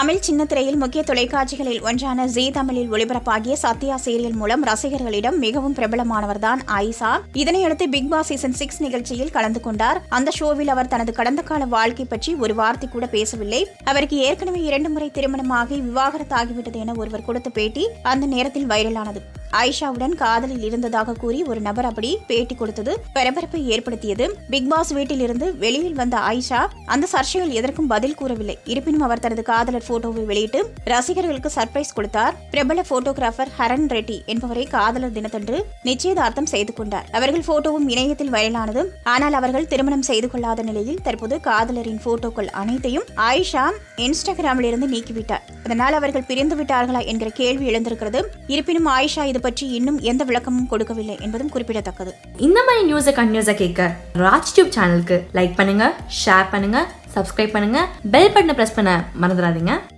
தமிழ் சின்ன திரையில் முக்கிய தொலைக்காட்சிகளில் ஒன்றான ஜீ தமிழில் ஒளிபரப்பாகிய சத்யா சீரியல் மூலம் ரசிகர்களிடம் மிகவும் பிரபலமானவர்தான் ஆயிஷா இதனையடுத்து பிக் பாஸ் சீசன் சிக்ஸ் நிகழ்ச்சியில் கலந்து கொண்டார் அந்த ஷோவில் அவர் தனது கடந்த கால வாழ்க்கை பற்றி ஒரு வார்த்தை கூட பேசவில்லை அவருக்கு ஏற்கனவே இரண்டு முறை திருமணமாகி விவாகரத்தாகிவிட்டது என ஒருவர் கொடுத்த பேட்டி அந்த நேரத்தில் வைரலானது ஆயிஷாவுடன் காதலில் இருந்ததாக கூறி ஒரு நபர் அப்படி பேட்டி கொடுத்தது பரபரப்பை ஏற்படுத்தியது பிக் பாஸ் வீட்டில் இருந்து வெளியில் வந்த ஆயிஷா அந்த சர்ச்சையில் எதற்கும் பதில் கூறவில்லை இருப்பினும் அவர் தனது காதலர் போட்டோவை வெளியிட்டு ரசிகர்களுக்கு சர்ப்ரைஸ் கொடுத்தார் பிரபல போட்டோகிராஃபர் ஹரன் ரெட்டி என்பவரை காதலர் தினத்தன்று நிச்சயதார்த்தம் செய்து கொண்டார் அவர்கள் போட்டோவும் இணையத்தில் வைரலானது ஆனால் அவர்கள் திருமணம் செய்து கொள்ளாத நிலையில் தற்போது காதலரின் போட்டோக்கள் அனைத்தையும் ஆயிஷா இன்ஸ்டாகிராமில் இருந்து நீக்கிவிட்டார் அதனால் அவர்கள் பிரிந்து விட்டார்களா என்கிற கேள்வி எழுந்திருக்கிறது இருப்பினும் ஆயிஷா இது பற்றி இன்னும் எந்த விளக்கமும் கொடுக்கவில்லை என்பதும் குறிப்பிடத்தக்கது இந்த மாதிரி நியூஸை கண்டினியூஸாக கேட்க ராஜ் டியூப் சேனலுக்கு லைக் பண்ணுங்க ஷேர் பண்ணுங்க சப்ஸ்கிரைப் பண்ணுங்க பெல் பட்டனை ப்ரெஸ் பண்ண மறந்துடாதீங்க